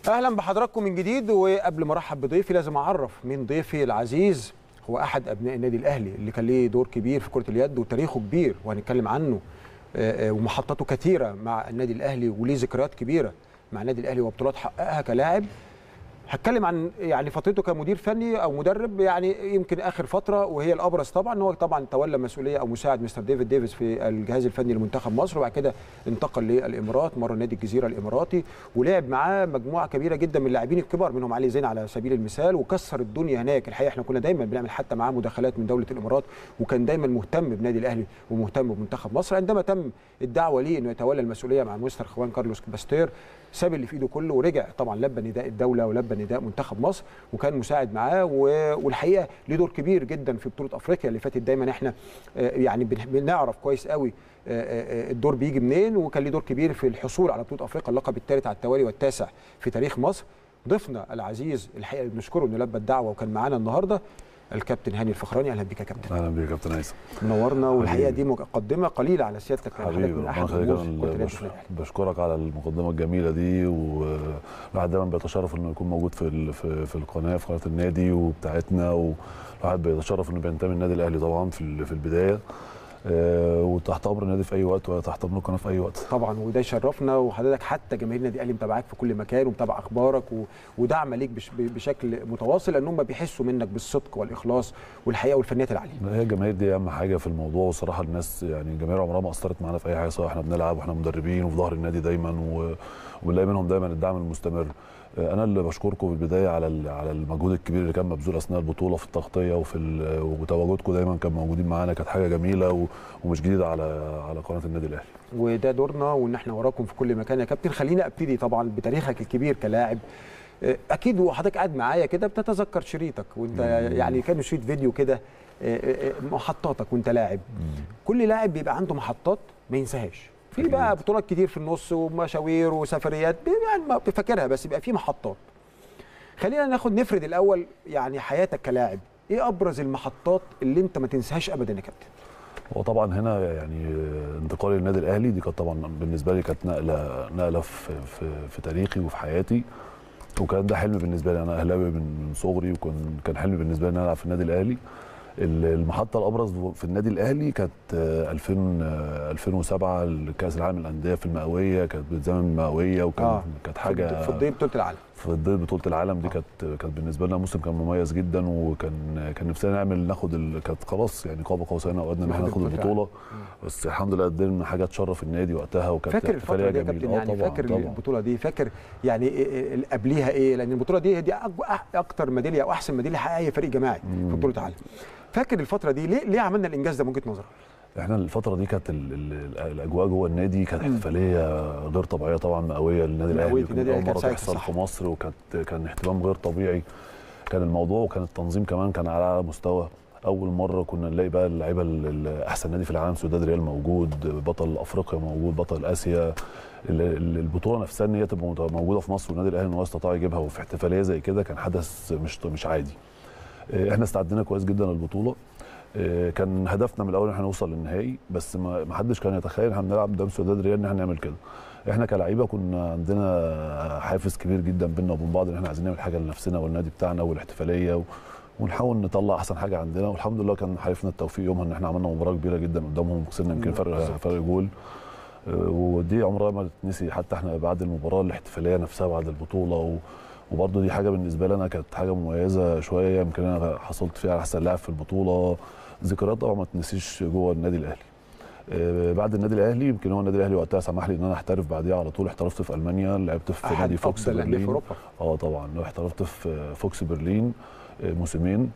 اهلا بحضراتكم من جديد وقبل ما ارحب بضيفي لازم اعرف مين ضيفي العزيز هو احد ابناء النادي الاهلي اللي كان ليه دور كبير في كره اليد وتاريخه كبير وهنتكلم عنه آه، آه، ومحطاته كثيره مع النادي الاهلي وليه ذكريات كبيره مع النادي الاهلي وبطولات حققها كلاعب هتكلم عن يعني فترته كمدير فني او مدرب يعني يمكن اخر فتره وهي الابرز طبعا هو طبعا تولى مسؤوليه او مساعد مستر ديفيد ديفيس في الجهاز الفني لمنتخب مصر وبعد كده انتقل للامارات مره نادي الجزيره الاماراتي ولعب معاه مجموعه كبيره جدا من اللاعبين الكبار منهم علي زين على سبيل المثال وكسر الدنيا هناك الحقيقه احنا كنا دايما بنعمل حتى معاه مداخلات من دوله الامارات وكان دايما مهتم بنادي الاهلي ومهتم بمنتخب مصر عندما تم الدعوه ليه انه يتولى المسؤوليه مع مستر خوان كارلوس باستير ساب اللي في ايده كله ورجع طبعا لبى نداء الدوله ولبى نداء منتخب مصر وكان مساعد معاه و- والحقيقه ليه دور كبير جدا في بطوله افريقيا اللي فاتت دايما احنا آه، يعني بن- بنعرف كويس قوي آه، آه، الدور بيجي منين وكان ليه دور كبير في الحصول على بطوله افريقيا اللقب الثالث على التوالي والتاسع في تاريخ مصر ضيفنا العزيز الحقيقه اللي بنشكره انه لبى الدعوه وكان معانا النهارده الكابتن هاني الفخراني اهلا بك يا كابتن اهلا بيك يا كابتن هيثم منورنا والحقيقه حبيبي. دي مقدمه قليله على سيادتك حبيبي حضرتك من ربنا احد يخليك رموز أنا كرة اليد بش- في الأهلي. بشكرك على المقدمه الجميله دي والواحد دايما بيتشرف انه يكون موجود في ال- في, في القناه في قناه النادي وبتاعتنا والواحد بيتشرف انه بينتمي للنادي الاهلي طبعا في ال- في البدايه آه، وتحت امر النادي في اي وقت وتحت امر القناه في اي وقت طبعا وده يشرفنا وحضرتك حتى جماهير النادي الاهلي متابعاك في كل مكان ومتابعه اخبارك و... ودعم ليك بش... بشكل متواصل لان هم بيحسوا منك بالصدق والاخلاص والحقيقه والفنيات العاليه هي الجماهير دي اهم حاجه في الموضوع والصراحه الناس يعني الجماهير عمرها ما اثرت معانا في اي حاجه سواء احنا بنلعب واحنا مدربين وفي ظهر النادي دايما و- وبنلاقي منهم دايما الدعم المستمر آه، انا اللي بشكركم في البدايه على ال- على المجهود الكبير اللي كان مبذول اثناء البطوله في التغطيه وفي ال- وتواجدكم دايما كان موجودين معانا كانت حاجه جميله و- ومش جديده على على قناه النادي الاهلي وده دورنا وان احنا وراكم في كل مكان يا كابتن خليني ابتدي طبعا بتاريخك الكبير كلاعب آه، اكيد وحضرتك قاعد معايا كده بتتذكر شريطك وانت يعني كان شريط فيديو كده آه، آه، آه، محطاتك وانت لاعب كل لاعب بيبقى عنده محطات ما ينساهاش في أكيد. بقى بطولات كتير في النص ومشاوير وسفريات يعني ما بفكرها بس يبقى في محطات خلينا ناخد نفرد الاول يعني حياتك كلاعب ايه ابرز المحطات اللي انت ما تنساهاش ابدا يا كابتن هو طبعا هنا يعني انتقالي للنادي الاهلي دي كانت طبعا بالنسبه لي كانت نقله نقله في في, في تاريخي وفي حياتي وكان ده حلم بالنسبه لي انا اهلاوي من من صغري وكان كان حلم بالنسبه لي ان انا العب في النادي الاهلي ال- المحطه الابرز في النادي الاهلي كانت آه، 2000 آه، 2007 كاس العالم للانديه في المئويه كانت بتزامن المئويه وكان آه. كانت حاجه في الضيق بطوله العالم في ضد بطوله العالم دي آه. كانت كانت بالنسبه لنا موسم كان مميز جدا وكان كان نفسنا نعمل ناخد ال... كانت خلاص يعني قاب قوسين او ادنى ان احنا ناخد ناخد البطولة. البطوله بس الحمد لله قدرنا حاجه تشرف النادي وقتها وكانت فاكر الفتره احتفالية دي يا جميلة. كابتن آه يعني طبعاً، فاكر طبعاً. البطوله دي فاكر يعني إيه- إيه اللي قبليها ايه لان البطوله دي دي أك- أح- اكتر ميداليه او احسن ميداليه حققها هي فريق جماعي في مم. بطوله العالم فاكر الفتره دي ليه ليه عملنا الانجاز ده من وجهه نظرك احنا الفتره دي كانت ال... ال... الاجواء جوه النادي كانت احتفاليه غير طبيعيه طبعا مئويه للنادي مئوية الاهلي النادي وكانت الأهلي اول كانت مره ساعتها تحصل صح. في مصر وكانت كان اهتمام غير طبيعي كان الموضوع وكان التنظيم كمان كان على اعلى مستوى اول مره كنا نلاقي بقى اللعيبه ال- ال- احسن نادي في العالم سوداد ريال موجود بطل افريقيا موجود بطل اسيا ال- ال- البطوله نفسها ان هي تبقى مت- موجوده في مصر والنادي الاهلي ان هو استطاع يجيبها وفي احتفاليه زي كده كان حدث مش مش عادي آه، احنا استعدينا كويس جدا للبطوله آه، كان هدفنا من الاول ان احنا نوصل للنهائي بس ما ما حدش كان يتخيل احنا بنلعب قدام سوداد ريال ان احنا نعمل كده احنا كلعيبه كنا عندنا حافز كبير جدا بيننا وبين بعض ان احنا عايزين نعمل حاجه لنفسنا والنادي بتاعنا والاحتفاليه و... ونحاول نطلع احسن حاجه عندنا والحمد لله كان حالفنا التوفيق يومها ان احنا عملنا مباراه كبيره جدا قدامهم وكسبنا يمكن فرق بالظبط. فرق جول آه، ودي عمرها ما تتنسي حتى احنا بعد المباراه الاحتفاليه نفسها بعد البطوله و... وبرضه دي حاجه بالنسبه لي انا كانت حاجه مميزه شويه يمكن انا حصلت فيها على احسن لاعب في البطوله ذكريات طبعا ما تنسيش جوه النادي الاهلي آه، بعد النادي الاهلي يمكن هو النادي الاهلي وقتها سمح لي ان انا احترف بعديها على طول احترفت في المانيا لعبت في احد نادي فوكس افضل الانديه في برلين اوروبا اه طبعا احترفت في فوكس برلين آه، موسمين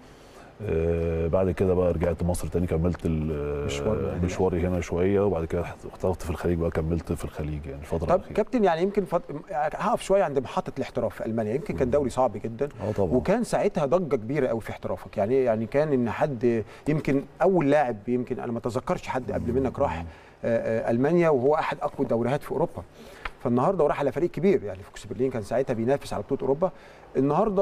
آه، بعد كده بقى رجعت مصر تاني كملت ال- مشوار آه، النادي مشواري هنا شويه وبعد كده احترفت في الخليج بقى كملت في الخليج يعني الفتره طب الأخيرة. كابتن يعني يمكن فت... هقف شويه عند محطه الاحتراف في المانيا يمكن كان دوري صعب جدا اه طبعا وكان ساعتها ضجه كبيره قوي في احترافك يعني يعني كان ان حد يمكن اول لاعب يمكن انا ما اتذكرش حد قبل منك راح آه، آه، المانيا وهو احد اقوى الدوريات في اوروبا فالنهارده وراح على فريق كبير يعني فوكس برلين كان ساعتها بينافس على بطوله اوروبا النهارده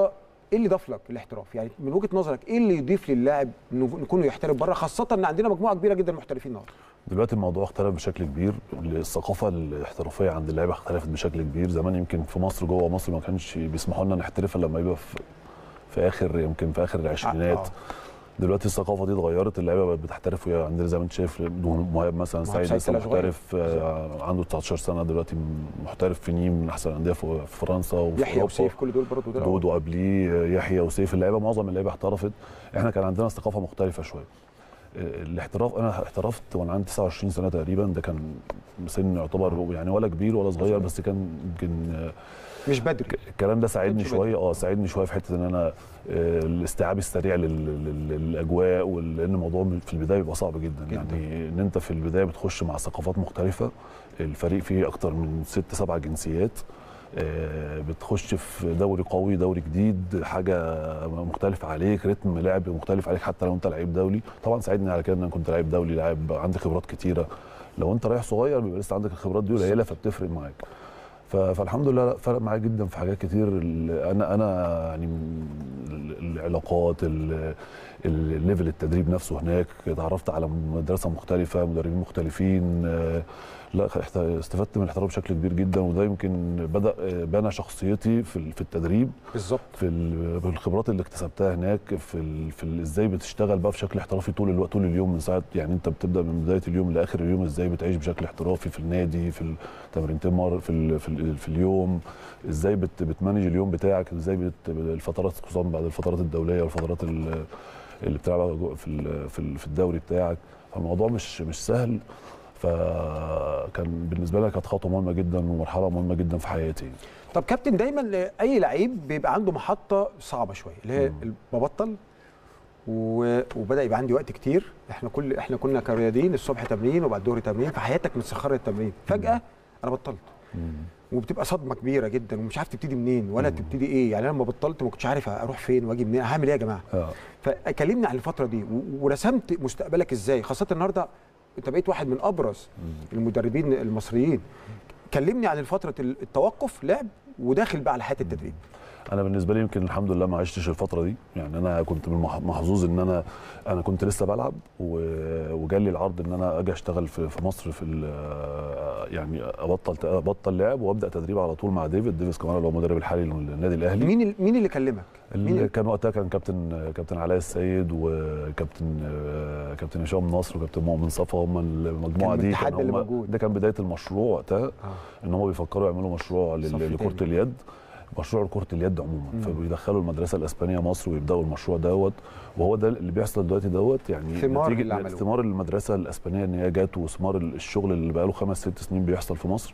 ايه اللي ضاف لك الاحتراف يعني من وجهه نظرك ايه اللي يضيف للاعب انه يكون يحترف بره خاصه ان عندنا مجموعه كبيره جدا محترفين النهارده دلوقتي الموضوع اختلف بشكل كبير الثقافه الاحترافيه عند اللعيبه اختلفت بشكل كبير زمان يمكن في مصر جوه مصر ما كانش بيسمحوا لنا نحترف الا لما يبقى في, في اخر يمكن في اخر العشرينات آه. دلوقتي الثقافه دي اتغيرت اللعيبه بقت بتحترف وهي عندنا زي ما انت شايف مهاب مثلا مهاب سعيد سعيد لسه طلع صغير. محترف آه، عنده 19 سنه دلوقتي محترف في نيم من احسن الانديه في في فرنسا وفي يحيى أوروبا. وسيف كل دول برضه دول دود وقبليه يحيى وسيف اللعيبه معظم اللعيبه احترفت احنا كان عندنا ثقافه مختلفه شويه الاحتراف انا احترفت وانا عندي 29 سنه تقريبا ده كان سن يعتبر يعني ولا كبير ولا صغير بس كان يمكن آه، مش بدري الكلام ده ساعدني كنتش شويه اه ساعدني شويه في حته ان انا آه، الاستيعاب السريع لل- لل- للاجواء وال- لان الموضوع في البدايه بيبقى صعب جدا, جداً. يعني ان انت في البدايه بتخش مع ثقافات مختلفه الفريق فيه اكتر من ست سبع جنسيات آه، بتخش في دوري قوي دوري جديد حاجه مختلفه عليك رتم لعب مختلف عليك حتى لو انت لعيب دولي طبعا ساعدني على كده ان انا كنت لعيب دولي لاعب عندي خبرات كتيره لو انت رايح صغير بيبقى لسه عندك الخبرات دي قليله فبتفرق معاك ف- فالحمد لله لا، فرق معايا جدا في حاجات كتير ال- انا انا يعني من ال- العلاقات ال- ال- الليفل التدريب نفسه هناك اتعرفت على مدرسه مختلفه مدربين مختلفين آه، لا احت- استفدت من الاحتراف بشكل كبير جدا وده يمكن بدا آه، بنى شخصيتي في ال- في التدريب بالظبط في ال- بالخبرات اللي اكتسبتها هناك في ال في ال ازاي بتشتغل بقى بشكل احترافي طول الوقت طول اليوم من ساعه يعني انت بتبدا من بدايه اليوم لاخر اليوم ازاي بتعيش بشكل احترافي في النادي في التمرينتين مر في ال في, ال في اليوم ازاي بت بتمانج اليوم بتاعك ازاي بت الفترات خصوصا بعد الفترات الدوليه والفترات ال- اللي بتلعبها جو- في ال- في ال- في الدوري بتاعك فالموضوع مش مش سهل فكان بالنسبه لي كانت خطوه مهمه جدا ومرحله مهمه جدا في حياتي طب كابتن دايما اي لعيب بيبقى عنده محطه صعبه شويه اللي هي مم. ببطل و... وبدا يبقى عندي وقت كتير احنا كل احنا كنا كرياضيين الصبح تمرين وبعد الظهر تمرين فحياتك متسخره التمرين فجاه انا بطلت وبتبقى صدمه كبيره جدا ومش عارف تبتدي منين ولا مم. تبتدي ايه يعني انا لما بطلت ما كنتش عارف اروح فين واجي منين هعمل ايه يا جماعه اه فكلمني عن الفتره دي و- ورسمت مستقبلك ازاي خاصه النهارده انت بقيت واحد من ابرز المدربين المصريين كلمني عن فتره التوقف لعب وداخل بقى على حياه التدريب انا بالنسبه لي يمكن الحمد لله ما عشتش الفتره دي يعني انا كنت من المح- محظوظ ان انا انا كنت لسه بلعب و- وجالي العرض ان انا اجي اشتغل في في مصر في ال- يعني ابطل ابطل لعب وابدا تدريب على طول مع ديفيد ديفيس كمان اللي هو المدرب الحالي للنادي الاهلي مين ال- مين اللي كلمك مين اللي كان وقتها كان كابتن كابتن علاء السيد وكابتن آه، كابتن هشام نصر وكابتن مؤمن صفا هم المجموعه كان دي الاتحاد كان اللي هم- موجود. ده كان بدايه المشروع وقتها آه. ان هم بيفكروا يعملوا مشروع لل- صف لكره تاني. اليد مشروع لكره اليد عموما مم. فبيدخلوا المدرسه الاسبانيه مصر ويبداوا المشروع دوت وهو ده اللي بيحصل دلوقتي دوت يعني ثمار نتيجة- اللي عملوه. ثمار المدرسه الاسبانيه ان هي جت وثمار الشغل اللي بقاله خمس ست سنين بيحصل في مصر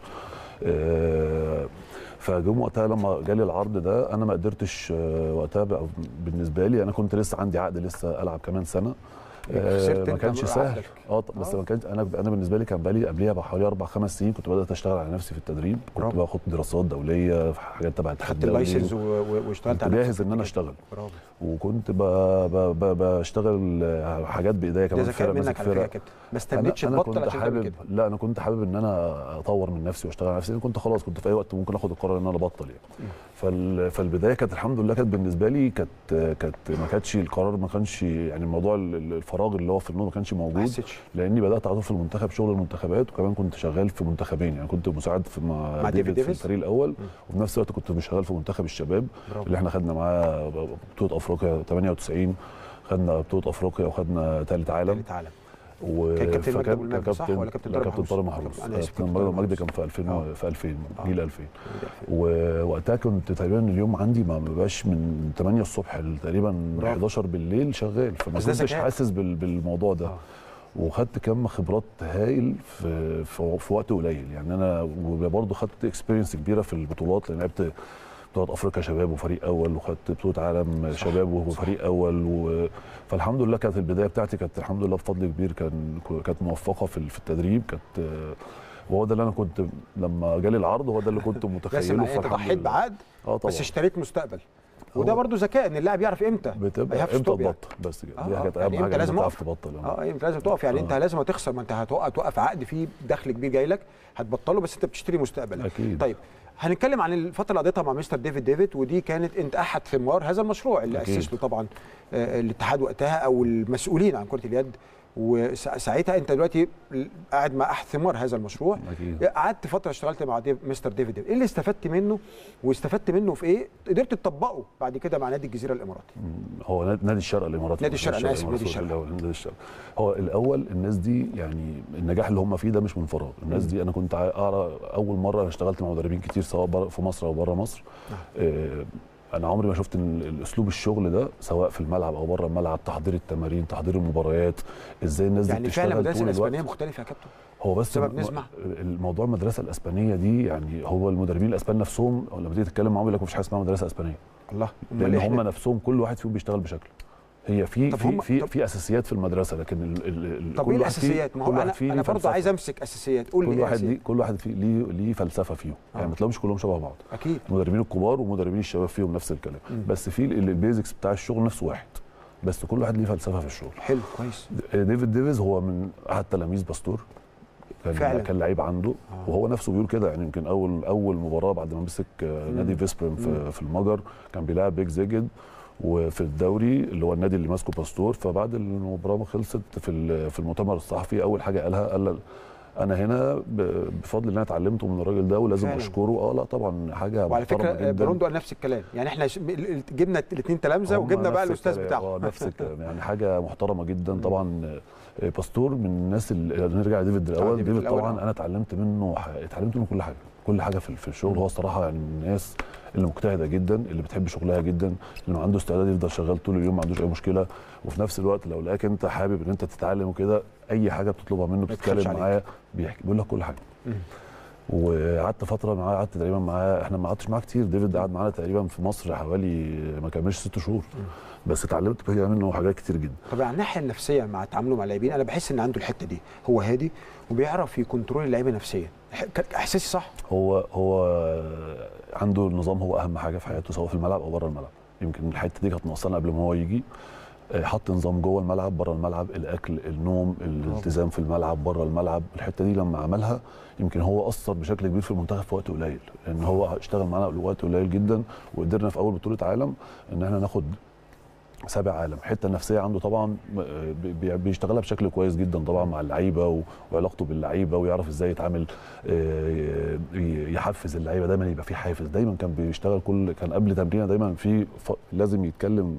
آه، فجم وقتها لما جالي العرض ده انا ما قدرتش آه، وقتها بقى بالنسبه لي انا كنت لسه عندي عقد لسه العب كمان سنه آه، خسرت ما انت كانش من سهل عقدك. اه ط- بس آه. ما كانش انا انا بالنسبه لي كان بقالي قبليها بحوالي اربع خمس سنين كنت بدات اشتغل على نفسي في التدريب كنت برافو. باخد دراسات دوليه في حاجات تبع الاتحاد خدت الدولي اللايسنس و- و- واشتغلت كنت على جاهز نفسك ان انا كده. اشتغل برافو وكنت ب... ب... ب... بشتغل حاجات بايديا ده كمان ذكاء فرق منك ماسك على فكره يا فرق كابتن ما انا استنيتش انا تبطل كنت عشان تعمل حابب كده لا انا كنت حابب ان انا اطور من نفسي واشتغل على نفسي أنا كنت خلاص كنت في اي وقت ممكن اخد القرار ان انا ابطل يعني فال... فالبدايه كانت الحمد لله كانت بالنسبه لي كانت كانت ما كانتش القرار ما كانش يعني الموضوع ال- ال- الفراغ اللي هو في النوم ما كانش ما موجود حسيتش لاني بدات على طول في المنتخب شغل المنتخبات وكمان كنت شغال في منتخبين يعني كنت مساعد في مع, مع ديفيد ديفيد في ديفيس؟ الفريق الاول وفي نفس الوقت كنت شغال في منتخب الشباب برافو اللي احنا خدنا معاه بطوله افريقيا 98 خدنا بطوله افريقيا وخدنا ثالث عالم تالت عالم و كان كابتن مجدي فكان- أبو المجد صح كابتن- ولا كابتن لا، طارق كابتن محروس؟ طارق محروس أنا آسف، كابتن كابتن طارق طارق مجدي محروس. كان في 2000 آه. في 2000 آه. جيل 2000 ووقتها كنت تقريبا اليوم عندي ما بقاش من 8 الصبح ل تقريبا برافو. 11 بالليل شغال فما بس ده كنتش ذكاء. حاسس بال- بالموضوع ده آه. وخدت كم خبرات هايل في في, في وقت قليل يعني انا وبرضه خدت اكسبيرينس كبيره في البطولات لان لعبت بطولة افريقيا شباب وفريق اول وخدت بطولة عالم صح، شباب صح. وفريق اول و... فالحمد لله كانت البدايه بتاعتي كانت الحمد لله بفضل كبير كان كانت موفقه في في التدريب كانت وهو ده اللي انا كنت لما جالي العرض هو ده اللي كنت بس متخيله معايا انت فالحمد ضحيت لله. بعقد اه طبعا بس اشتريت مستقبل وده هو- برضو ذكاء ان اللاعب يعرف امتى I بتبقى have to امتى stop يعني. تبطل بس كده آه، دي آه، كانت يعني اهم إمتى حاجه لازم لازم تعرف أقف. تبطل اه انت لازم تقف يعني انت آه. لازم هتخسر ما انت هتوقف توقف عقد فيه دخل كبير جاي لك هتبطله بس انت بتشتري مستقبلك اكيد طيب هنتكلم عن الفتره اللي قضيتها مع مستر ديفيد ديفيد ودي كانت انت احد ثمار هذا المشروع اللي أكيد. اسس له طبعا آه، الاتحاد وقتها او المسؤولين عن كره اليد وساعتها انت دلوقتي قاعد مع احد ثمار هذا المشروع اكيد قعدت فتره اشتغلت مع ديف مستر ديفيد ايه اللي استفدت منه واستفدت منه في ايه قدرت تطبقه بعد كده مع نادي الجزيره الاماراتي هو نادي نادي الشرق الاماراتي نادي الشرق، أنا آسف، نادي الإماراتي الشرق. الأول، نادي الشرق هو الاول الناس دي يعني النجاح اللي هم فيه ده مش من فراغ الناس دي انا كنت اقرا اول مره انا اشتغلت مع مدربين كتير سواء بره- في مصر او بره مصر نعم. آه، انا عمري ما شفت ان الاسلوب الشغل ده سواء في الملعب او بره الملعب تحضير التمارين تحضير المباريات ازاي الناس دي يعني بتشتغل فعلا المدرسه طول الوقت الاسبانيه مختلفه يا كابتن هو بس سبب م- نسمع. الموضوع المدرسه الاسبانيه دي يعني هو المدربين الاسبان نفسهم لما تيجي تتكلم معاهم يقول لك مفيش حاجه اسمها مدرسه اسبانيه الله لان أمال هم إحنا- نفسهم كل واحد فيهم بيشتغل بشكل هي في طب في هم- في, طب- في اساسيات في المدرسه لكن ال ال طب كل ايه واحد فيه- الاساسيات ما هو كل واحد انا فيه انا ليه برضه فلسفة. عايز امسك اساسيات قول لي كل إيه واحد ليه الأساسيات؟ كل واحد فيه ليه ليه فلسفه فيهم آه. يعني ما تلاقيهمش كلهم شبه بعض اكيد المدربين الكبار ومدربين الشباب فيهم نفس الكلام مم. بس في ال- البيزكس بتاع الشغل نفسه واحد بس كل واحد ليه فلسفه في الشغل حلو كويس ديفيد ديفيز هو من احد تلاميذ باستور كان فعلا. كان لعيب عنده آه. وهو نفسه بيقول كده يعني يمكن اول اول مباراه بعد ما مسك آه، مم. نادي فيسبرم مم. في, في المجر كان بيلاعب بيك زيجد وفي الدوري اللي هو النادي اللي ماسكه باستور فبعد المباراه ما خلصت في ال- في المؤتمر الصحفي اول حاجه قالها قال انا هنا ب- بفضل اللي انا اتعلمته من الراجل ده ولازم فعلا. اشكره اه لا طبعا حاجه وعلى محترمة فكره جداً. بروندو قال نفس الكلام يعني احنا ش- ال- ال- جبنا الاثنين تلامذه هم وجبنا بقى نفس الاستاذ الكلام. بتاعهم اه نفس الكلام يعني حاجه محترمه جدا طبعا آه، باستور من الناس اللي نرجع لديفيد الاول ديفيد ديفيد الأول، طبعا آه. انا اتعلمت منه ح- اتعلمت منه كل حاجه كل حاجه في في الشغل هو الصراحه يعني من الناس اللي مجتهده جدا اللي بتحب شغلها جدا اللي عنده استعداد يفضل شغال طول اليوم ما عندوش اي مشكله وفي نفس الوقت لو لقاك انت حابب ان انت تتعلم وكده اي حاجه بتطلبها منه يتخافش بتتكلم عليك. معاه بيحكي بيقول لك كل حاجه مم. وقعدت فتره معاه قعدت تقريبا معاه احنا ما قعدتش معاه كتير ديفيد قعد معانا تقريبا في مصر حوالي ما كملش ست شهور بس اتعلمت فيها منه حاجات كتير جدا طب على الناحيه النفسيه مع تعامله مع اللاعبين انا بحس ان عنده الحته دي هو هادي وبيعرف يكنترول اللعيبه نفسيا ح- ك- احساسي صح هو هو عنده النظام هو اهم حاجه في حياته سواء في الملعب او بره الملعب يمكن الحته دي كانت ناقصانا قبل ما هو يجي آه، حط نظام جوه الملعب بره الملعب الاكل النوم الالتزام في الملعب بره الملعب الحته دي لما عملها يمكن هو اثر بشكل كبير في المنتخب في وقت قليل لان هو اشتغل معانا وقت قليل جدا وقدرنا في اول بطوله عالم ان احنا ناخد سابع عالم الحته النفسيه عنده طبعا آه، بي- بيشتغلها بشكل كويس جدا طبعا مع اللعيبه و- وعلاقته باللعيبه ويعرف ازاي يتعامل آه، ي- يحفز اللعيبه دايما يبقى في حافز دايما كان بيشتغل كل كان قبل تمرينه دايما في ف- لازم يتكلم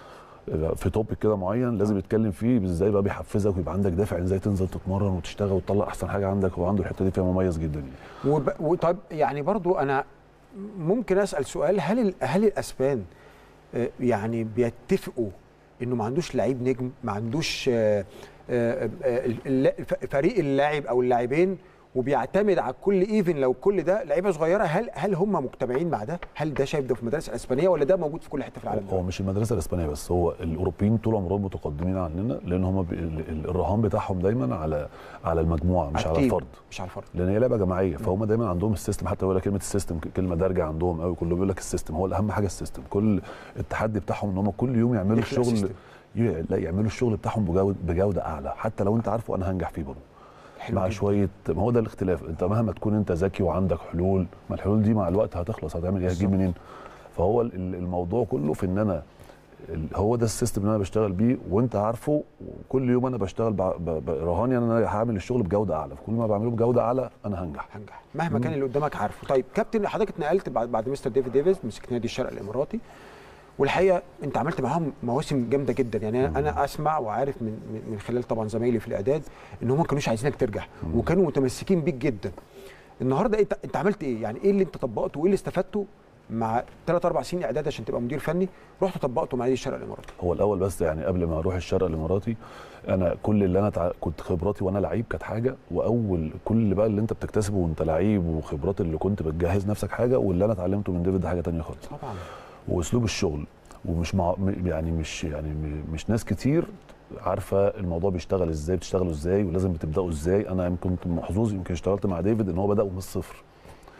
في توبيك كده معين لازم يتكلم فيه ازاي بقى بيحفزك ويبقى عندك دافع ازاي تنزل تتمرن وتشتغل وتطلع احسن حاجه عندك هو عنده الحته دي فيها مميز جدا يعني. وب... وطيب يعني برضو انا ممكن اسال سؤال هل ال... هل الاسبان آه، يعني بيتفقوا انه ما عندوش لعيب نجم ما عندوش آه، آه، آه، الل- ف- فريق اللاعب او اللاعبين وبيعتمد على كل ايفن لو كل ده لعيبه صغيره هل هل هم مجتمعين مع ده؟ هل ده شايف ده في المدارس الاسبانيه ولا ده موجود في كل حته في العالم؟ هو مش المدرسه الاسبانيه بس هو الاوروبيين طول عمرهم متقدمين عننا لان هم بي... ال- ال- الرهان بتاعهم دايما على على المجموعه مش على التيم، الفرد مش على الفرد لان هي لعبه جماعيه فهم دايما عندهم السيستم حتى ولا كلمه السيستم كلمه دارجه عندهم قوي كله بيقول لك السيستم هو الاهم حاجه السيستم كل التحدي بتاعهم ان هم كل يوم يعملوا يخلق الشغل سيستم. ي- لا يعملوا الشغل بتاعهم بجوده بجوده اعلى حتى لو انت عارفه انا هنجح فيه برضه حلو مع جداً. شويه ما هو ده الاختلاف انت مهما تكون انت ذكي وعندك حلول ما الحلول دي مع الوقت هتخلص هتعمل ايه هتجيب بالظبط. منين فهو ال- ال- الموضوع كله في ان انا ال- هو ده السيستم اللي انا بشتغل بيه وانت عارفه وكل يوم انا بشتغل ب- ب- ب- رهاني ان انا هعمل الشغل بجوده اعلى فكل ما بعمله بجوده اعلى انا هنجح هنجح مهما كان اللي قدامك عارفه طيب كابتن حضرتك اتنقلت بعد بعد مستر ديفيد ديفيز مسك نادي الشرق الاماراتي والحقيقه انت عملت معاهم مواسم جامده جدا يعني انا انا اسمع وعارف من من- من خلال طبعا زمايلي في الاعداد ان هم ما كانوش عايزينك ترجع وكانوا متمسكين بيك جدا النهارده انت انت عملت ايه يعني ايه اللي انت طبقته وايه اللي استفدته مع ثلاث اربع سنين اعداد عشان تبقى مدير فني رحت طبقته مع نادي الشرق الاماراتي هو الاول بس يعني قبل ما اروح الشرق الاماراتي انا كل اللي انا تع... كنت خبراتي وانا لعيب كانت حاجه واول كل بقى اللي انت بتكتسبه وانت لعيب وخبرات اللي كنت بتجهز نفسك حاجه واللي انا اتعلمته من ديفيد ده حاجه تانية خالص طبعا واسلوب الشغل ومش مع م- يعني مش يعني م- مش ناس كتير عارفه الموضوع بيشتغل ازاي بتشتغلوا ازاي ولازم بتبداوا ازاي انا يمكن كنت محظوظ يمكن اشتغلت مع ديفيد ان هو بدا من الصفر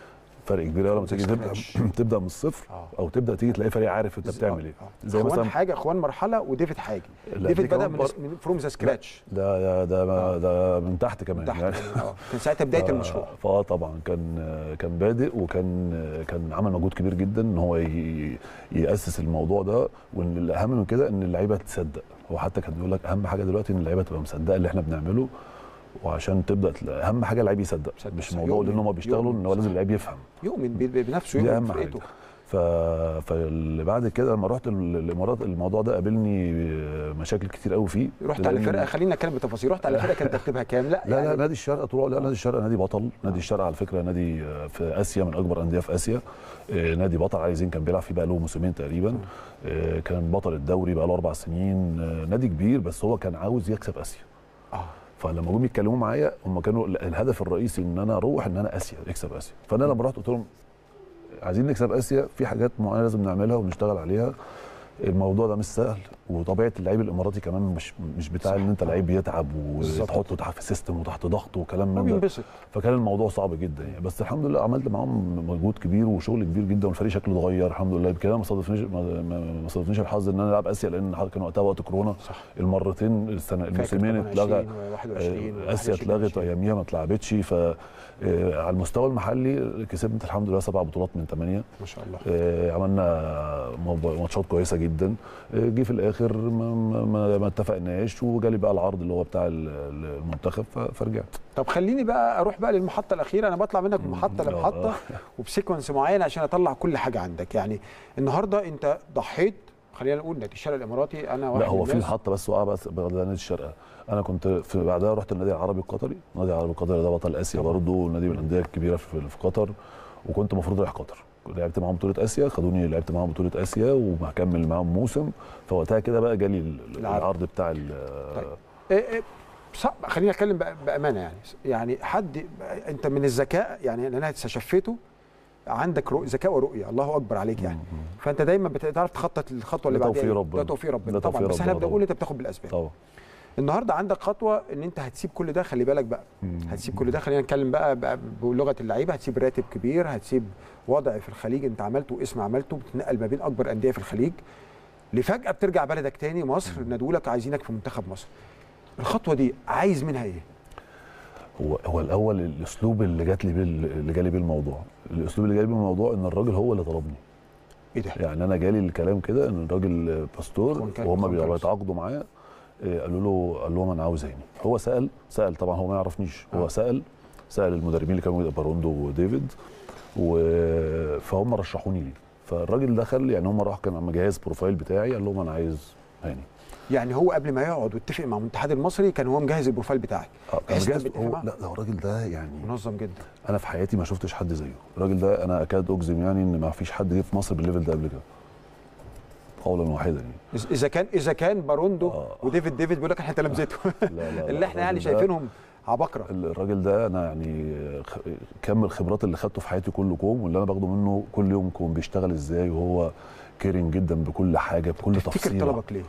فرق كبير قوي لما تيجي تبدا سكراتش. تبدا من الصفر آه. او تبدا تيجي تلاقي فريق عارف انت بتعمل ايه زي اخوان حاجه اخوان مرحله وديفيد حاجه لا، ديفيد دي بدا كمان من, بر- من فروم ذا سكراتش ده ده ده, ده من تحت كمان تحت يعني اه كان ساعتها بدايه المشروع فاه طبعا كان كان بادئ وكان كان عمل مجهود كبير جدا ان هو ي- ياسس الموضوع ده وان الاهم من كده ان اللعيبه تصدق هو حتى كان بيقول لك اهم حاجه دلوقتي ان اللعيبه تبقى مصدقه اللي احنا بنعمله وعشان تبدا تلا- اهم حاجه اللعيب يصدق يصدق، مش صح. موضوع يؤمن، ان هم بيشتغلوا يؤمن، ان هو لازم صح. اللعيب يفهم يؤمن ب- بنفسه دي يؤمن اهم بفرقته حاجه ف... فاللي بعد كده لما رحت ال- الامارات الموضوع ده قابلني مشاكل كتير قوي فيه رحت على لأن- فرقه خلينا نتكلم بتفاصيل رحت على فرقه كان ترتيبها كام لا لا لا يعني نادي الشرق طول لا نادي الشرق نادي بطل نادي الشرق على فكره نادي آه، في اسيا من اكبر انديه في اسيا آه، نادي بطل علي زين كان بيلعب فيه بقى له موسمين تقريبا آه، كان بطل الدوري بقى له اربع سنين آه، نادي كبير بس هو كان عاوز يكسب اسيا اه فلما جم يتكلموا معايا هم كانوا ال- الهدف الرئيسي ان انا اروح ان انا اسيا اكسب اسيا فانا لما رحت قلت لهم عايزين نكسب اسيا في حاجات معينه لازم نعملها ونشتغل عليها الموضوع ده مش سهل وطبيعه اللعيب الاماراتي كمان مش مش بتاع صح. ان انت لعيب يتعب بالظبط. وتحطه تحت في سيستم وتحت ضغط وكلام هو من ده بينبسط فكان الموضوع صعب جدا يعني بس الحمد لله عملت معاهم مجهود كبير وشغل كبير جدا والفريق شكله اتغير الحمد لله كده ما صادفنيش ما- ما ما صادفنيش الحظ ان انا العب اسيا لان كان وقتها وقت كورونا صح المرتين السنه الموسمين اتلغى آه، اسيا اتلغت اياميها ما اتلعبتش ف آه، على المستوى المحلي كسبت الحمد لله سبع بطولات من ثمانيه ما شاء الله آه، عملنا موب- ماتشات كويسه جدا آه، جه في الاخر ما, ما- ما, ما اتفقناش وجالي بقى العرض اللي هو بتاع ال- ال- المنتخب ف- فرجعت طب خليني بقى اروح بقى للمحطه الاخيره انا بطلع منك من محطه آه، لمحطه آه. وبسيكونس معين عشان اطلع كل حاجه عندك يعني النهارده انت ضحيت خلينا نقول نادي الشارع الاماراتي انا واحد لا هو من في الناس- محطه بس وقع بس بعد نادي الشرقه انا كنت في بعدها رحت النادي العربي القطري النادي العربي القطري ده بطل اسيا طبعا. برضه نادي من الانديه الكبيره في, في قطر وكنت المفروض رايح قطر لعبت معاهم بطوله اسيا خدوني لعبت معاهم بطوله اسيا وهكمل معاهم موسم فوقتها كده بقى جالي ال- العرض. العرض بتاع ال- طيب. إيه إيه صعب خليني اتكلم بأ- بامانه يعني يعني حد انت من الذكاء يعني اللي انا استشفيته عندك رؤ... ذكاء ورؤيه الله اكبر عليك يعني فانت دايما بتعرف تخطط للخطوه اللي ده بعدها توفيق إيه؟ ربنا. ده توفيق ربنا ده طبعا توفيق بس احنا ربنا بنقول طبعا. انت بتاخد بالاسباب طبعا النهارده عندك خطوه ان انت هتسيب كل ده خلي بالك بقى هتسيب كل ده خلينا نتكلم بقى, بقى بلغه اللعيبه هتسيب راتب كبير هتسيب وضع في الخليج انت عملته اسم عملته بتنقل ما بين اكبر انديه في الخليج لفجاه بترجع بلدك تاني مصر نادولك عايزينك في منتخب مصر الخطوه دي عايز منها ايه هو هو الاول الاسلوب اللي جات لي بيه اللي جالي بيه الموضوع الاسلوب اللي جالي بيه الموضوع ان الراجل هو اللي طلبني ايه ده يعني انا جالي الكلام كده ان الراجل باستور أخوان كان- وهم أخوان كان- بيتعاقدوا معاه إيه، قالوا له قال لهم انا عاوز هاني هو سال سال طبعا هو ما يعرفنيش هو آه. سال سال المدربين اللي كانوا موجودين، باروندو وديفيد و... فهم رشحوني ليه فالراجل دخل يعني هم راح كان مجهز بروفايل بتاعي قال لهم انا عايز هاني يعني هو قبل ما يقعد ويتفق مع الاتحاد المصري كان هو مجهز البروفايل بتاعك آه، كان بحيث مجهز إنك هو بتتفق لا ده هو الراجل ده يعني منظم جدا انا في حياتي ما شفتش حد زيه الراجل ده انا اكاد اجزم يعني ان ما فيش حد جه في مصر بالليفل ده قبل كده قولا واحدا يعني إذ- اذا كان اذا كان باروندو آه. وديفيد ديفيد بيقول لك احنا تلامذته لا لا لا اللي احنا يعني الراجل ده- شايفينهم عبقره الراجل ده انا يعني خ- كم الخبرات اللي خدته في حياتي كله كوم واللي انا باخده منه كل يوم كوم بيشتغل ازاي وهو كيرنج جدا بكل حاجه بكل تفتكر تفصيله طلبك ليه؟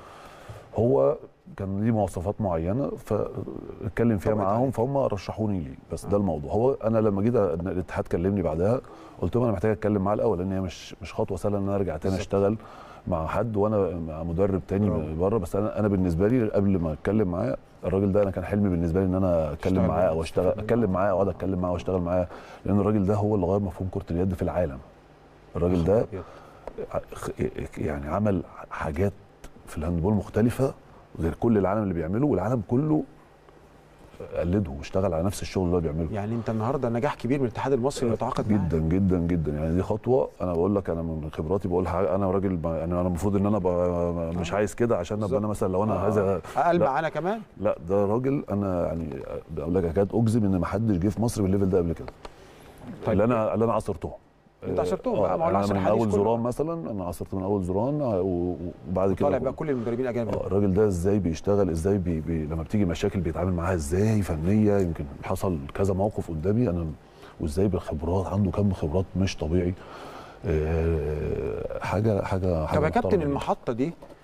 هو كان ليه مواصفات معينه فاتكلم فيها طبعاً. معاهم فهم رشحوني ليه بس ده الموضوع هو انا لما جيت الاتحاد كلمني بعدها قلت لهم انا محتاج اتكلم معاه الاول لان هي مش مش خطوه سهله ان انا ارجع تاني بالظبط. اشتغل مع حد وانا مع مدرب تاني برافو. بره بس انا انا بالنسبه لي قبل ما اتكلم معاه الراجل ده انا كان حلمي بالنسبه لي ان انا اتكلم تشتغل معاه معاه، او اشتغل تشتغل اتكلم معاه. معاه او اقعد اتكلم معاه واشتغل معاه لان الراجل ده هو اللي غير مفهوم كره اليد في العالم الراجل ده أبيض. خ- يعني عمل حاجات في الهاندبول مختلفه غير كل العالم اللي بيعمله والعالم كله قلده واشتغل على نفس الشغل اللي هو بيعمله يعني انت النهارده نجاح كبير من الاتحاد المصري انه يتعاقد معاك جدا جدا جدا يعني دي خطوه انا بقول لك انا من خبراتي بقول حاجه انا راجل ب- يعني انا المفروض ان انا ب- مش عايز كده عشان ابقى انا مثلا لو انا عايز أ- اقل لا. معانا كمان لا ده راجل انا يعني بقول لك اكاد اجزم ان ما حدش جه في مصر بالليفل ده قبل كده طيب. اللي انا اللي انا عاصرتهم انت عاصرتهم آه، بقى، ما هو انا العصر من الحديث اول كله. زران مثلا انا عاصرت من اول زران آه، و- وبعد كده طالع بقى كل المدربين الاجانب آه، الراجل ده ازاي بيشتغل ازاي بي بي لما بتيجي مشاكل بيتعامل معاها ازاي فنيه يمكن حصل كذا موقف قدامي انا وازاي بالخبرات عنده كم خبرات مش طبيعي آه، حاجه حاجه حاجه طب يا كابتن محترمة. المحطه دي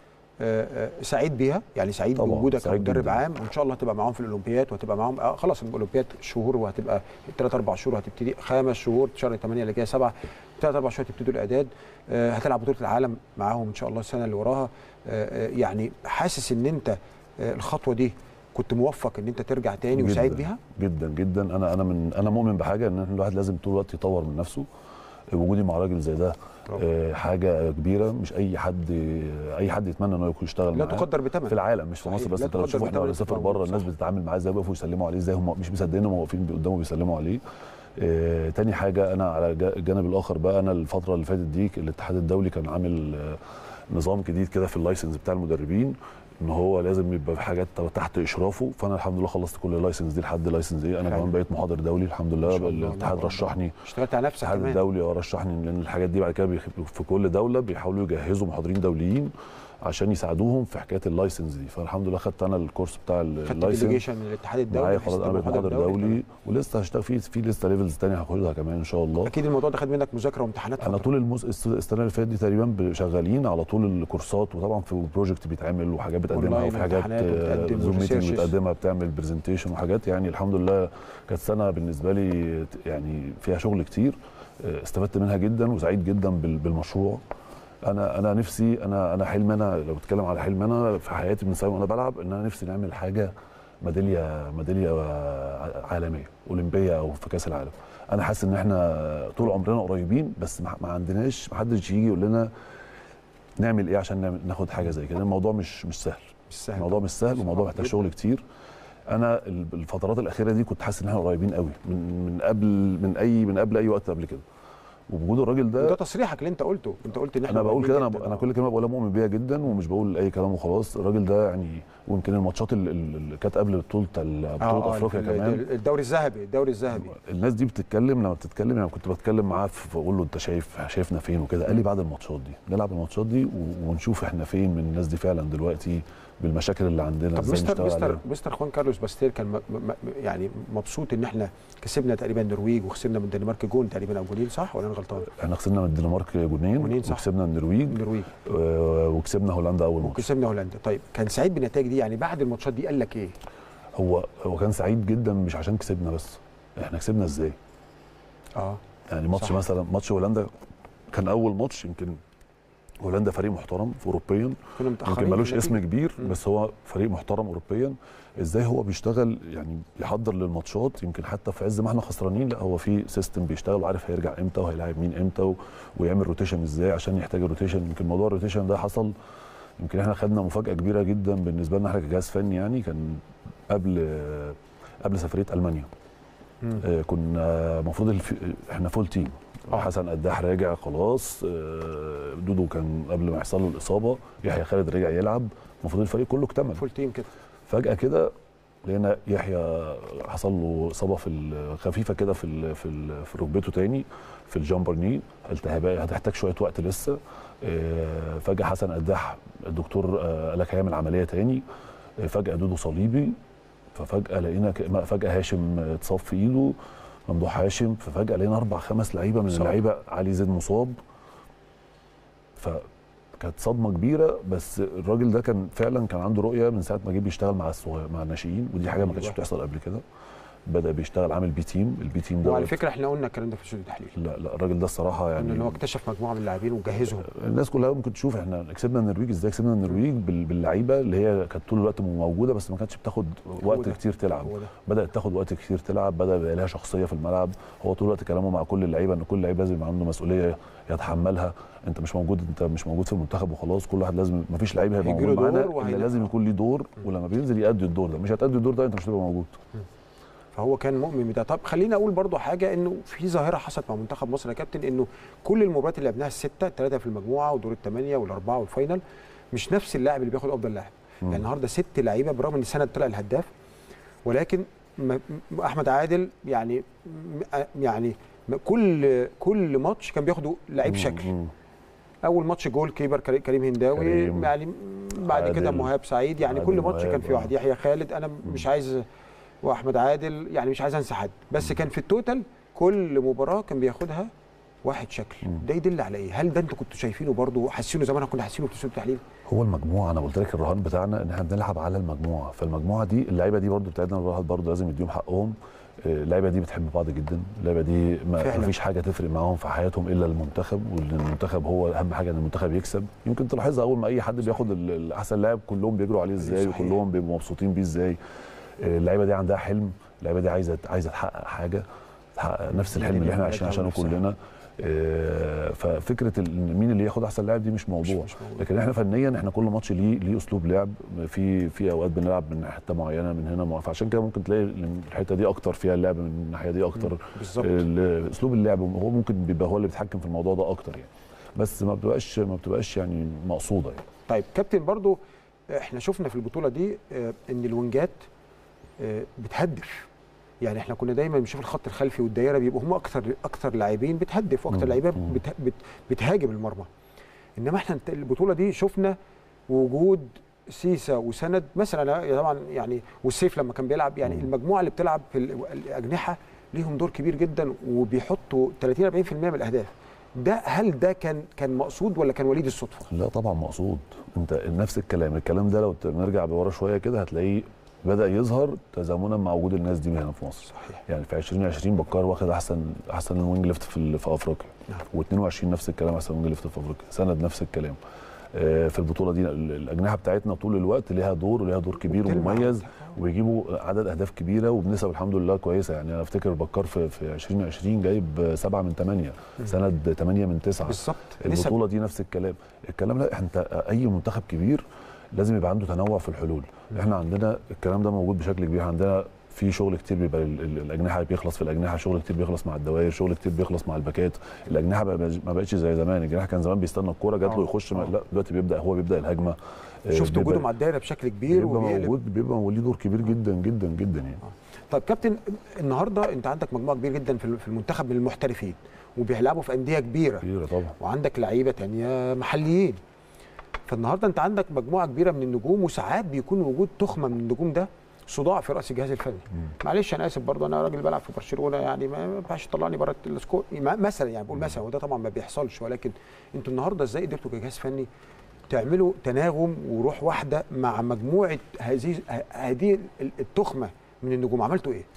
آه، آه، سعيد بيها يعني سعيد طبعاً، بوجودك سعيد كمدرب جداً. عام وان شاء الله هتبقى معاهم في الاولمبياد وهتبقى معاهم آه خلاص الاولمبياد شهور وهتبقى ثلاث اربع شهور هتبتدي خمس شهور شهر 8 اللي جايه سبعه ثلاث اربع شهور تبتدوا الاعداد آه، هتلعب بطوله العالم معاهم ان شاء الله السنه اللي وراها آه، آه، يعني حاسس ان انت آه، الخطوه دي كنت موفق ان انت ترجع تاني وسعيد جداً، بيها جدا جدا انا انا من انا مؤمن بحاجه ان الواحد لازم طول الوقت يطور من نفسه وجودي مع راجل زي ده طبعاً. آه، حاجه كبيره مش اي حد اي حد يتمنى انه يكون يشتغل لا معاه تقدر بثمن في العالم مش في صحيح، مصر بس لا انت لو تقدر تشوف احنا بثمن بنسافر التطور، بره الناس صح. بتتعامل معاه ازاي بيقفوا يسلموا عليه ازاي هم مش مصدقين هم واقفين قدامه بيسلموا عليه آه، تاني حاجه انا على الج- الجانب الاخر بقى انا الفتره اللي فاتت دي الاتحاد الدولي كان عامل آه، نظام جديد كده في اللايسنس بتاع المدربين ان هو لازم يبقى في حاجات تحت اشرافه فانا الحمد لله خلصت كل اللايسنس دي لحد لايسنس ايه انا حلو. كمان بقيت محاضر دولي الحمد ما لله شاء الله، الاتحاد الله رشحني اشتغلت على نفسك الاتحاد كمان الدولي اه رشحني لان الحاجات دي بعد كده بيخ- في كل دوله بيحاولوا يجهزوا محاضرين دوليين عشان يساعدوهم في حكايه اللايسنس دي فالحمد لله خدت انا الكورس بتاع خدت اللايسنس ديليجيشن من الاتحاد الدولي معايا بحيث خلاص انا تبقى بقيت محاضر دولي ولسه هشتغل فيه في لسه ليفلز تانية هاخدها كمان ان شاء الله اكيد الموضوع ده خد منك مذاكره وامتحانات انا فترة. طول المس... الس- السنه اللي فاتت دي تقريبا شغالين على طول الكورسات وطبعا في بروجكت بيتعمل وحاجات بتقدمها أونلاين وفي حاجات وامتحانات وبتقدم زوم ميتنج وresearches. بتقدمها بتعمل برزنتيشن وحاجات يعني الحمد لله كانت سنه بالنسبه لي ت- يعني فيها شغل كتير آه، استفدت منها جدا وسعيد جدا بال- بالمشروع انا انا نفسي انا انا حلم انا لو بتكلم على حلم انا في حياتي من ساعه وانا بلعب ان انا نفسي نعمل حاجه ميداليه ميداليه عالميه اولمبيه او في كاس العالم انا حاسس ان احنا طول عمرنا قريبين بس ما ما عندناش ما حدش يجي يقول لنا نعمل ايه عشان نعمل ناخد حاجه زي كده الموضوع مش مش سهل مش سهل الموضوع مش سهل والموضوع محتاج جداً. شغل كتير انا ال- الفترات الاخيره دي كنت حاسس ان احنا قريبين قوي من من قبل من اي من قبل اي وقت قبل كده وبوجود الراجل وده ده تصريحك اللي انت قلته انت قلت ان احنا انا بقول كده قريبين انا جداً. انا كل كلمه بقولها مؤمن بيها جدا ومش بقول اي كلام وخلاص الراجل ده يعني ويمكن الماتشات ال- ال- اللي كانت قبل بطوله ال- آه، بطوله آه، افريقيا ال- كمان ال- الدوري الذهبي الدوري الذهبي الناس دي بتتكلم لما بتتكلم يعني كنت بتكلم معاه في- بقول له انت شايف شايفنا فين وكده قال لي بعد الماتشات دي نلعب الماتشات دي و- ونشوف احنا فين من الناس دي فعلا دلوقتي بالمشاكل اللي عندنا طب ازاي مستر نشتغل مستر عليها مستر خوان كارلوس باستير كان م- م- م- يعني مبسوط ان احنا كسبنا تقريبا النرويج وخسرنا من الدنمارك جون تقريبا او جولين صح ولا انا غلطان؟ احنا خسرنا من الدنمارك جونين جونين، صح. وكسبنا النرويج النرويج آه، وكسبنا هولندا اول ماتش وكسبنا هولندا طيب كان سعيد بالنتائج دي يعني بعد الماتشات دي قال لك ايه؟ هو هو كان سعيد جدا مش عشان كسبنا بس احنا كسبنا ازاي اه يعني ماتش صح. مثلا ماتش هولندا كان اول ماتش يمكن هولندا فريق محترم في اوروبيا كنا متاخرين يمكن ملوش في اسم النتيجة. كبير مم. بس هو فريق محترم اوروبيا ازاي هو بيشتغل يعني بيحضر للماتشات يمكن حتى في عز ما احنا خسرانين لا هو في سيستم بيشتغل وعارف هيرجع امتى وهيلاعب مين امتى و... ويعمل روتيشن ازاي عشان يحتاج الروتيشن يمكن موضوع الروتيشن ده حصل يمكن احنا خدنا مفاجاه كبيره جدا بالنسبه لنا احنا كجهاز فني يعني كان قبل قبل سفريه المانيا مم. آه، كنا المفروض الف... احنا فول تيم آه. حسن قداح راجع خلاص آه، دودو كان قبل ما يحصل له الاصابه يحيى خالد رجع يلعب المفروض الفريق كله اكتمل فول تيم كده فجاه كده لقينا يحيى حصل له اصابه في ال- خفيفه كده في ال في ال في ركبته تاني في الجامبر ني التهابات هتحتاج شويه وقت لسه آه، فجاه حسن قداح الدكتور آه، قال لك هيعمل عمليه تاني آه، فجاه دودو صليبي ففجاه لقينا ك- ما- فجاه هاشم اتصاب في ايده ممدوح هاشم ففجاه لقينا اربع خمس لعيبه من صعب. اللعيبه علي زيد مصاب فكانت صدمه كبيره بس الراجل ده كان فعلا كان عنده رؤيه من ساعه ما جه بيشتغل مع الصغير مع الناشئين ودي حاجه ما كانتش أيوة. بتحصل قبل كده بدا بيشتغل عامل بي تيم البي تيم ده وعلى فكره احنا قلنا الكلام ده في استوديو التحليل لا لا الراجل ده الصراحه يعني يعني ان هو اكتشف مجموعه من اللاعبين وجهزهم الناس كلها ممكن تشوف احنا كسبنا النرويج ازاي كسبنا النرويج بال- باللعيبه اللي هي كانت طول الوقت موجوده بس ما كانتش بتاخد وقت ده. كتير تلعب هو ده بدات تاخد وقت كتير تلعب بدا يبقى لها شخصيه في الملعب هو طول الوقت كلامه مع كل اللعيبه ان كل لعيب لازم يبقى عنده مسؤوليه يتحملها انت مش موجود انت مش موجود في المنتخب وخلاص كل واحد لازم ما فيش لعيب هيبقى هيجي له موجود معانا دور الا وهينفع. لازم يكون ليه دور ولما بينزل يأدي الدور ده مش هتأدي الدور ده انت مش هتبقى موجود فهو كان مؤمن بده طب خليني اقول برضو حاجه انه في ظاهره حصلت مع منتخب مصر يا كابتن انه كل المباريات اللي لعبناها السته الثلاثه في المجموعه ودور الثمانيه والاربعه والفاينل مش نفس اللاعب اللي بياخد افضل لاعب يعني النهارده ست لعيبه برغم ان السنه طلع الهداف ولكن م- م- احمد عادل يعني م- يعني م- كل كل ماتش كان بياخده لعيب شكل مم. اول ماتش جول كيبر كري- كريم هنداوي كريم. يعني بعد كده عادل. مهاب سعيد يعني عادل كل ماتش كان مهاب، في واحد آه. يحيى خالد انا مش عايز واحمد عادل يعني مش عايز انسى حد بس كان في التوتال كل مباراه كان بياخدها واحد شكل مم. ده يدل على ايه هل ده انتوا كنتوا شايفينه برضه حاسينه زمان كنا حاسينه في اسلوب التحليل هو المجموعه انا قلت لك الرهان بتاعنا ان احنا بنلعب على المجموعه فالمجموعه دي اللعيبه دي برضو بتاعتنا الواحد برضو لازم يديهم حقهم آه، اللعيبه دي بتحب بعض جدا اللعيبه دي ما فعلا. فيش حاجه تفرق معاهم في حياتهم الا المنتخب وان المنتخب هو اهم حاجه ان المنتخب يكسب يمكن تلاحظها اول ما اي حد بياخد ال- الاحسن لاعب كلهم بيجروا عليه ازاي صحيح. وكلهم بيبقوا مبسوطين بيه ازاي آه، اللعيبه دي عندها حلم اللعيبه دي عايزه عايزه تحقق حاجه تحقق نفس الحلم اللي احنا عايشين عشانه نفسها. كلنا آه، ففكره ال- مين اللي ياخد احسن لاعب دي مش موضوع مش موضوع. لكن احنا فنيا احنا كل ماتش ليه ليه اسلوب لعب في في اوقات بنلعب من حته معينه من هنا فعشان كده ممكن تلاقي الحته دي اكتر فيها اللعب من الناحيه دي اكتر بالظبط ال- اسلوب اللعب هو ممكن بيبقى هو اللي بيتحكم في الموضوع ده اكتر يعني بس ما بتبقاش ما بتبقاش يعني مقصوده يعني طيب كابتن برضو احنا شفنا في البطوله دي آه، ان الونجات آه، بتهدف يعني احنا كنا دايما بنشوف الخط الخلفي والدايره بيبقوا هم اكثر اكثر لاعبين بتهدف واكثر مم. لعيبه مم. بت بت بتهاجم المرمى انما احنا الت- البطوله دي شفنا وجود سيسا وسند مثلا طبعا يعني والسيف لما كان بيلعب يعني مم. المجموعه اللي بتلعب في ال- الاجنحه ليهم دور كبير جدا وبيحطوا 30 40% من الاهداف ده هل ده كان كان مقصود ولا كان وليد الصدفه؟ لا طبعا مقصود انت نفس الكلام الكلام ده لو ت- نرجع بورا شويه كده هتلاقيه بدا يظهر تزامنا مع وجود الناس دي هنا في مصر صحيح يعني في 2020 بكار واخد احسن احسن وينج ليفت في ال- في افريقيا نعم. و22 نفس الكلام احسن وينج ليفت في افريقيا سند نفس الكلام آه، في البطوله دي ال- الاجنحه بتاعتنا طول الوقت ليها دور وليها دور كبير وبتلمع. ومميز ويجيبوا عدد اهداف كبيره وبنسب الحمد لله كويسه يعني انا افتكر بكار في في 2020 جايب 7 من 8 مم. سند 8 من 9 بالظبط نسب البطوله دي نفس الكلام الكلام ده انت اي منتخب كبير لازم يبقى عنده تنوع في الحلول احنا عندنا الكلام ده موجود بشكل كبير عندنا في شغل كتير بيبقى ال- ال- الاجنحه بيخلص في الاجنحه شغل كتير بيخلص مع الدوائر شغل كتير بيخلص مع الباكات الاجنحه بقى- ما بقتش زي زمان الجناح كان زمان بيستنى الكوره جات له آه. يخش آه. لا دلوقتي بيبدا هو بيبدا الهجمه آه، شفت بيبقى- وجوده مع الدايره بشكل كبير بيبقى وبيقلب موجود بيبقى ليه دور كبير جدا جدا جدا يعني طيب كابتن النهارده انت عندك مجموعه كبيره جدا في في المنتخب من المحترفين وبيلعبوا في انديه كبيره كبيره طبعا وعندك لعيبه تانية محليين فالنهارده انت عندك مجموعه كبيره من النجوم وساعات بيكون وجود تخمه من النجوم ده صداع في راس الجهاز الفني معلش انا اسف برضه انا راجل بلعب في برشلونه يعني ما ما ينفعش تطلعني بره السكور ما- مثلا يعني بقول مثلا وده طبعا ما بيحصلش ولكن انتوا النهارده ازاي قدرتوا كجهاز فني تعملوا تناغم وروح واحده مع مجموعه هذه هذه التخمه من النجوم عملتوا ايه؟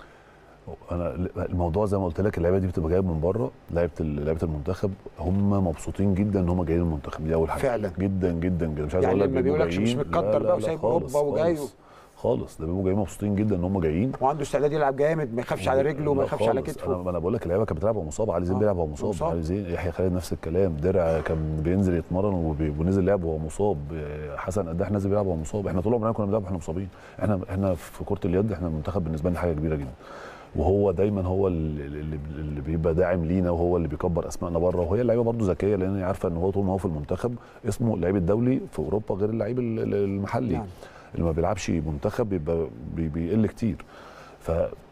انا الموضوع زي ما قلت لك اللعيبه دي بتبقى جايه من بره لعيبه ال- لعيبه المنتخب هم مبسوطين جدا ان هم جايين المنتخب دي اول حاجه فعلا. جدا جدا جدا مش عايز يعني اقول لك لما بيبقوا بيقولكش مش جايين- متقدر لا، بقى لا، وسايب خالص، أوروبا وجاي خالص. خالص ده بيبقوا جايين مبسوطين جدا ان هم جايين وعنده استعداد يلعب جامد ما يخافش على رجله وما لا يخافش على خالص. كتفه انا ما انا بقول لك اللعيبه كانت بتلعب وهو مصاب علي زين آه. بيلعب وهو مصاب مصاب. علي زين يحيى خالد نفس الكلام درع كان بينزل يتمرن وبي- ونزل لعب وهو مصاب حسن قداح نازل بيلعب وهو مصاب احنا طول عمرنا كنا بنلعب واحنا مصابين احنا احنا في كره اليد احنا المنتخب بالنسبه لنا حاجه كبيره جدا وهو دايما هو اللي, اللي اللي بيبقى داعم لينا وهو اللي بيكبر اسمائنا بره وهي اللعيبه برضه ذكيه لان هي عارفه ان هو طول ما هو في المنتخب اسمه اللعيب الدولي في اوروبا غير اللعيب ال- ال- المحلي نعم. اللي ما بيلعبش منتخب بيبقى بي- بيقل كتير ف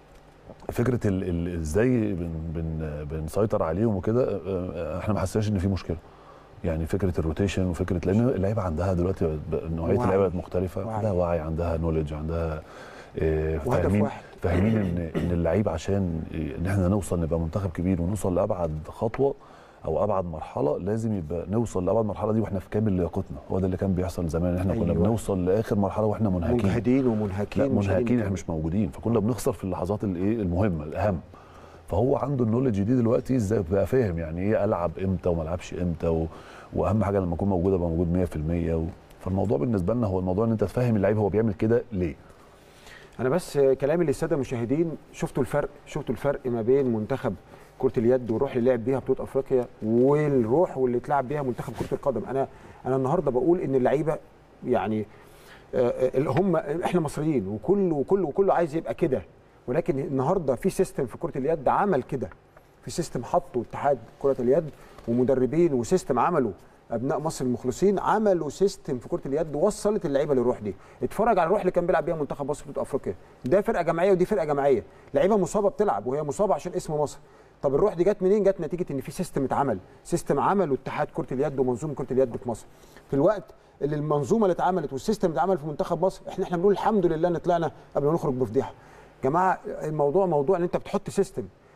فكره ال- ال- ازاي بن بن بنسيطر عليهم وكده آه، احنا ما حسيناش ان في مشكله يعني فكره الروتيشن وفكره لان اللعيبه عندها دلوقتي ب- نوعيه وعي. اللعيبه مختلفه وعي. عندها وعي عندها نولج عندها آه، وهدف فاهمين واحد. فاهمين ان ان اللعيب عشان ان احنا نوصل نبقى منتخب كبير ونوصل لابعد خطوه او ابعد مرحله لازم يبقى نوصل لابعد مرحله دي واحنا في كامل لياقتنا هو ده اللي كان بيحصل زمان احنا كنا أيوة. بنوصل لاخر مرحله واحنا منهكين مجهدين لا ومنهكين ومش منهكين قادرين احنا مش موجودين فكنا بنخسر في اللحظات الايه المهمه الاهم فهو عنده النولج دي دلوقتي ازاي بقى فاهم يعني ايه العب امتى وما العبش امتى و... واهم حاجه لما اكون موجود ابقى موجود 100% و... فالموضوع بالنسبه لنا هو الموضوع ان انت تفهم اللعيب هو بيعمل كده ليه انا بس كلامي للساده المشاهدين شفتوا الفرق شفتوا الفرق ما بين منتخب كره اليد والروح اللي لعب بيها بطوله افريقيا والروح واللي اتلعب بيها منتخب كره القدم انا انا النهارده بقول ان اللعيبه يعني آه، آه، اللي هم احنا مصريين وكل وكل وكله عايز يبقى كده ولكن النهارده في سيستم في كره اليد عمل كده في سيستم حطه اتحاد كره اليد ومدربين وسيستم عمله ابناء مصر المخلصين عملوا سيستم في كره اليد وصلت اللعيبه للروح دي اتفرج على الروح اللي كان بيلعب بيها منتخب مصر في بطوله افريقيا ده فرقه جماعيه ودي فرقه جماعيه لعيبه مصابه بتلعب وهي مصابه عشان اسم مصر طب الروح دي جت منين جت نتيجه ان في سيستم اتعمل سيستم عمله اتحاد كره اليد ومنظومه كره اليد في مصر في الوقت اللي المنظومه اللي اتعملت والسيستم اللي اتعمل في منتخب مصر احنا احنا بنقول الحمد لله ان طلعنا قبل ما نخرج بفضيحه جماعه الموضوع موضوع ان انت بتحط سيستم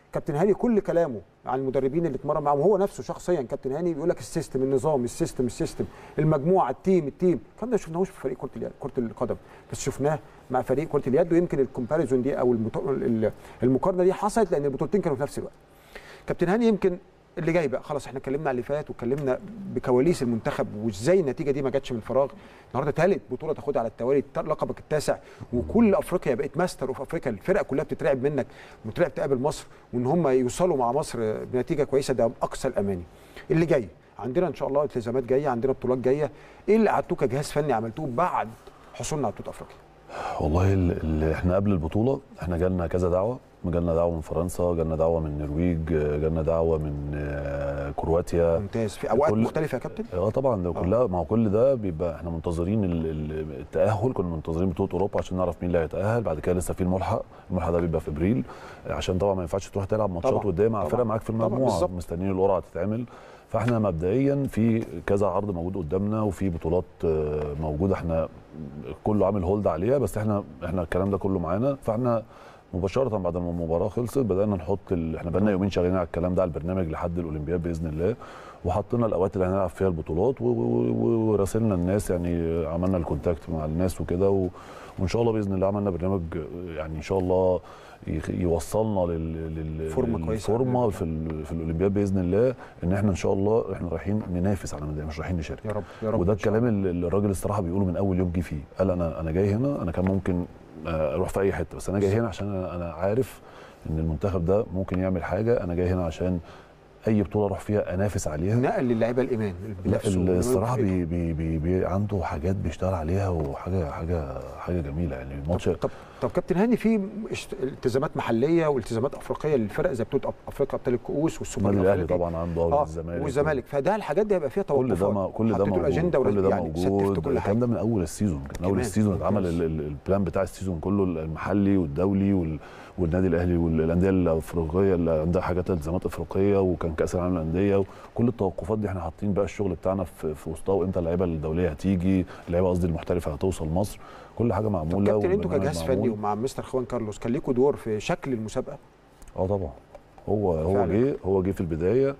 كابتن هاني كل كلامه عن المدربين اللي اتمرن معاهم وهو نفسه شخصيا كابتن هاني بيقول لك السيستم النظام السيستم السيستم المجموعه التيم التيم الكلام ده ما شفناهوش في فريق كره اليد كره القدم بس شفناه مع فريق كره اليد ويمكن الكومباريزون دي او المت- ال- المقارنه دي حصلت لان البطولتين كانوا في نفس الوقت كابتن هاني يمكن اللي جاي بقى خلاص احنا اتكلمنا على اللي فات واتكلمنا بكواليس المنتخب وازاي النتيجه دي ما جاتش من فراغ النهارده ثالث بطوله تاخدها على التوالي الت- لقبك التاسع وكل افريقيا بقت ماستر اوف افريقيا الفرق كلها بتترعب منك وترعب تقابل مصر وان هم يوصلوا مع مصر بنتيجه كويسه ده اقصى الاماني اللي جاي عندنا ان شاء الله التزامات جايه عندنا بطولات جايه ايه اللي قعدتوه كجهاز فني عملتوه بعد حصولنا على بطوله افريقيا والله ال- ال- احنا قبل البطوله احنا جالنا كذا دعوه جالنا دعوه من فرنسا جالنا دعوه من النرويج جالنا دعوه من آه، كرواتيا ممتاز في اوقات كل- مختلفه يا كابتن اه طبعا ده كلها ما هو كل ده بيبقى احنا منتظرين ال- ال- التاهل كنا منتظرين بطوله اوروبا عشان نعرف مين اللي هيتاهل بعد كده لسه في الملحق الملحق ده بيبقى في ابريل عشان طبعا ما ينفعش تروح تلعب ماتشات طبعاً. وديه مع طبعاً. فرقه معاك في طبعاً. المجموعه بالظبط. مستنيين القرعه تتعمل فاحنا مبدئيا في كذا عرض موجود قدامنا وفي بطولات آه، موجوده احنا كله عامل هولد عليها بس احنا احنا الكلام ده كله معانا فاحنا مباشره بعد ما المباراه خلصت بدانا نحط ال... احنا بقالنا يومين شغالين على الكلام ده على البرنامج لحد الاولمبياد باذن الله وحطينا الاوقات اللي هنلعب فيها البطولات و- و- و- وراسلنا الناس يعني عملنا الكونتاكت مع الناس وكده و... وان شاء الله باذن الله عملنا برنامج يعني ان شاء الله يخ- يوصلنا لل لل فورمة كويسة. فورمه في ال... في الاولمبياد باذن الله ان احنا ان شاء الله احنا رايحين ننافس على ميداليه مش رايحين نشارك يا رب يا رب وده إن شاء الكلام الله. اللي الراجل الصراحه بيقوله من اول يوم جه فيه قال انا انا جاي هنا انا كان ممكن آه، اروح في اي حته بس انا جاي هنا عشان انا أنا عارف ان المنتخب ده ممكن يعمل حاجه انا جاي هنا عشان اي بطوله اروح فيها انافس عليها نقل للعيبه الايمان لا بنفسه ال- وإيمان الصراحه بفريقه. بي بي بي بي عنده حاجات بيشتغل عليها وحاجه حاجه حاجه جميله يعني الماتش طب, طب طب كابتن هاني في اشت- التزامات محليه والتزامات افريقيه للفرق زي بطوله أف- افريقيا ابطال الكؤوس والسوبر النادي الاهلي الافريقي طبعا عنده اه والزمالك والزمالك فده الحاجات دي هيبقى فيها توقفات كل ده ما كل ده حطيتوا موجود الاجنده كل ده يعني ستفتوا موجود كل الكلام حاجه ده من اول السيزون من اول كمان. السيزون اتعمل ممتاز. ال- ال- البلان بتاع السيزون كله المحلي والدولي وال والنادي الاهلي والانديه الافريقيه اللي عندها حاجات التزامات افريقيه وكان كاس العالم للانديه وكل التوقفات دي احنا حاطين بقى الشغل بتاعنا في, في وسطها وامتى اللعيبه الدوليه هتيجي اللعيبه قصدي المحترفه هتوصل مصر كل حاجه طب معموله كابتن انتوا والبرنامج كجهاز فني معمول. ومع مستر خوان كارلوس كان ليكوا دور في شكل المسابقه اه طبعا هو هو فعلا. جه هو جه في البدايه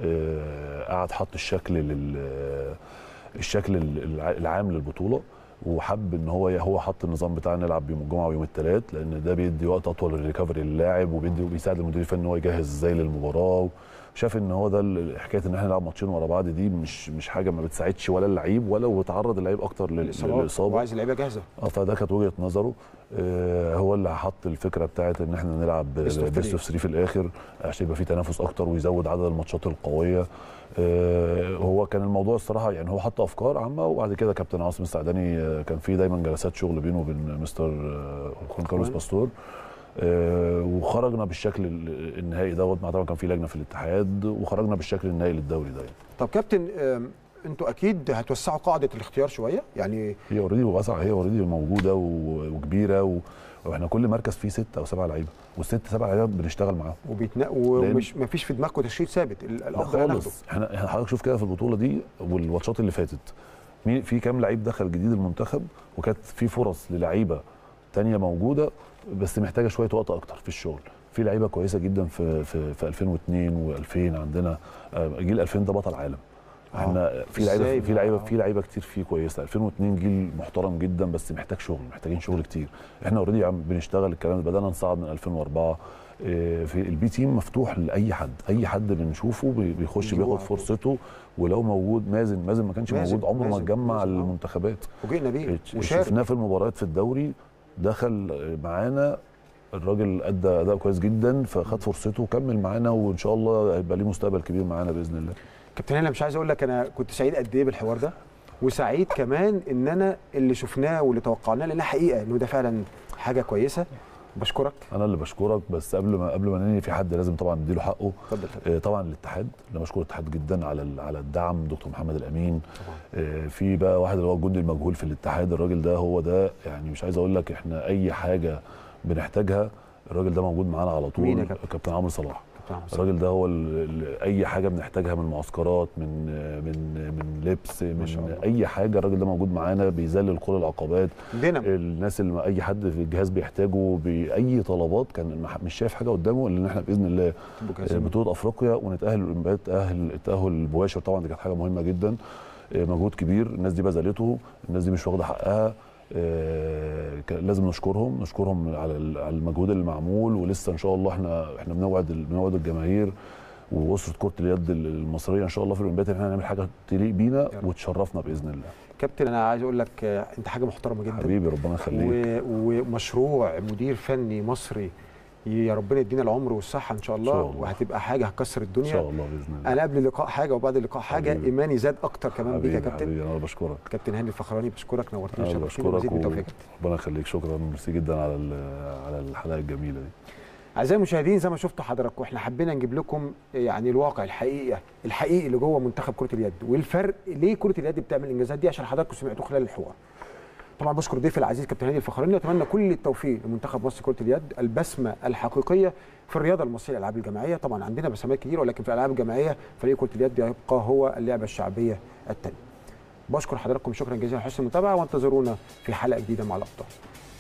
آه، قعد حط الشكل لل الشكل الع- العام للبطوله وحب ان هو هو حط النظام بتاعنا نلعب يوم الجمعه ويوم الثلاث لان ده بيدي وقت اطول للريكفري للاعب وبيدي وبيساعد المدير الفني ان هو يجهز ازاي للمباراه شاف ان هو ده ال- حكايه ان احنا نلعب ماتشين ورا بعض دي مش مش حاجه ما بتساعدش ولا اللعيب ولا وتعرض اللعيب اكتر لل- الاصابات للاصابه وعايز اللعيبه جاهزه اه فده كانت وجهه نظره آه هو اللي حط الفكره بتاعت ان احنا نلعب Best of بيست اوف three. 3 في الاخر عشان يبقى في تنافس اكتر ويزود عدد الماتشات القويه آه هو كان الموضوع الصراحه يعني هو حط افكار عامه وبعد كده كابتن عاصم السعداني آه، كان في دايما جلسات شغل بينه وبين مستر آه، خوان كارلوس خوان. باستور آه وخرجنا بالشكل ال- النهائي دوت مع طبعا كان في لجنه في الاتحاد وخرجنا بالشكل النهائي للدوري ده يعني. طب كابتن آم، انتوا اكيد هتوسعوا قاعده الاختيار شويه يعني هي اوريدي واسعه هي اوريدي موجوده و- وكبيره و... واحنا كل مركز فيه ست او سبع لعيبه والست سبع لعيبه بنشتغل معاهم وبيتنا ومش ما فيش في دماغكم تشكيل ثابت ال- لا الافضل ناخده خالص احنا احنا حضرتك شوف كده في البطوله دي والماتشات اللي فاتت مين في كام لعيب دخل جديد المنتخب وكانت في فرص للعيبه تانية موجوده بس محتاجه شويه وقت اكتر في الشغل في لعيبه كويسه جدا في في, في 2002 و2000 عندنا آه، جيل 2000 ده بطل عالم احنا في إزاي لعيبه في ما- لعيبه في لعيبه كتير فيه كويسه 2002 جيل محترم جدا بس محتاج شغل محتاجين شغل كتير احنا اوريدي عم بنشتغل الكلام ده بدانا نصعد من 2004 إيه، في البي تيم مفتوح لاي حد اي حد بنشوفه بي- بيخش بيجي بياخد على طول. فرصته ولو موجود مازن مازن ما كانش مازن، موجود عمره ما مازن، اتجمع مازن، آه. المنتخبات فوجئنا بيه ش- وشارك شفناه في المباريات في الدوري دخل معانا الراجل ادى اداء كويس جدا فخد فرصته وكمل معانا وان شاء الله هيبقى ليه مستقبل كبير معانا باذن الله كابتن انا مش عايز اقول لك انا كنت سعيد قد ايه بالحوار ده وسعيد كمان ان انا اللي شفناه واللي توقعناه لانها حقيقه انه ده فعلا حاجه كويسه بشكرك انا اللي بشكرك بس قبل ما قبل ما ننهي في حد لازم طبعا نديله حقه اتفضل اتفضل. آه، طبعا الاتحاد انا بشكر الاتحاد جدا على ال- على الدعم دكتور محمد الامين طبعا. آه، في بقى واحد اللي هو الجندي المجهول في الاتحاد الراجل ده هو ده يعني مش عايز اقول لك احنا اي حاجه بنحتاجها الراجل ده موجود معانا على مين يا طول كابتن؟ كابتن عمرو صلاح نعم، صح. الراجل ده هو ال- ال- اي حاجه بنحتاجها من معسكرات من من من لبس ما شاء من الله. اي حاجه الراجل ده موجود معانا بيذلل كل العقبات دينامو الناس اللي اي حد في الجهاز بيحتاجه باي طلبات كان مح- مش شايف حاجه قدامه الا ان احنا باذن الله تبقوا جاهزين. بطوله افريقيا ونتاهل الاولمبياد تاهل التاهل المباشر طبعا دي كانت حاجه مهمه جدا آه، مجهود كبير الناس دي بذلته الناس دي مش واخده حقها آه، كان لازم نشكرهم نشكرهم على ال- على المجهود اللي معمول ولسه ان شاء الله احنا احنا بنوعد ال- بنوعد الجماهير واسره كره اليد المصريه ان شاء الله في الاولمبياد ان احنا هنعمل حاجه تليق بينا رب. وتشرفنا باذن الله كابتن انا عايز اقول لك آه، انت حاجه محترمه جدا حبيبي ربنا يخليك و... ومشروع مدير فني مصري يا ربنا يدينا العمر والصحه ان شاء الله, إن شاء الله. وهتبقى حاجه هتكسر ان الدنيا شاء الله باذن الله انا قبل اللقاء حاجه وبعد اللقاء حاجه حبيبي. ايماني زاد اكتر كمان بيك يا حبيبي كابتن حبيبي انا بشكرك كابتن هاني الفخراني بشكرك نورتني انا وشرفتني بشكرك ومزيد من و- التوفيق يا كابتن ربنا يخليك شكرا ميرسي جدا على ال- على الحلقه الجميله دي اعزائي المشاهدين زي ما شفتوا حضراتكم احنا حبينا نجيب لكم يعني الواقع الحقيقي الحقيقي اللي جوه منتخب كره اليد والفرق ليه كره اليد بتعمل الانجازات دي عشان حضراتكم سمعتوه خلال الحوار طبعا بشكر ضيفي العزيز كابتن هاني الفخراني واتمنى كل التوفيق لمنتخب مصر كره اليد البسمه الحقيقيه في الرياضه المصريه الالعاب الجماعيه طبعا عندنا بسمات كتير ولكن في الالعاب الجماعيه فريق كره اليد يبقى هو اللعبه الشعبيه الثانيه بشكر حضراتكم شكرا جزيلا على حسن المتابعه وانتظرونا في حلقه جديده مع الابطال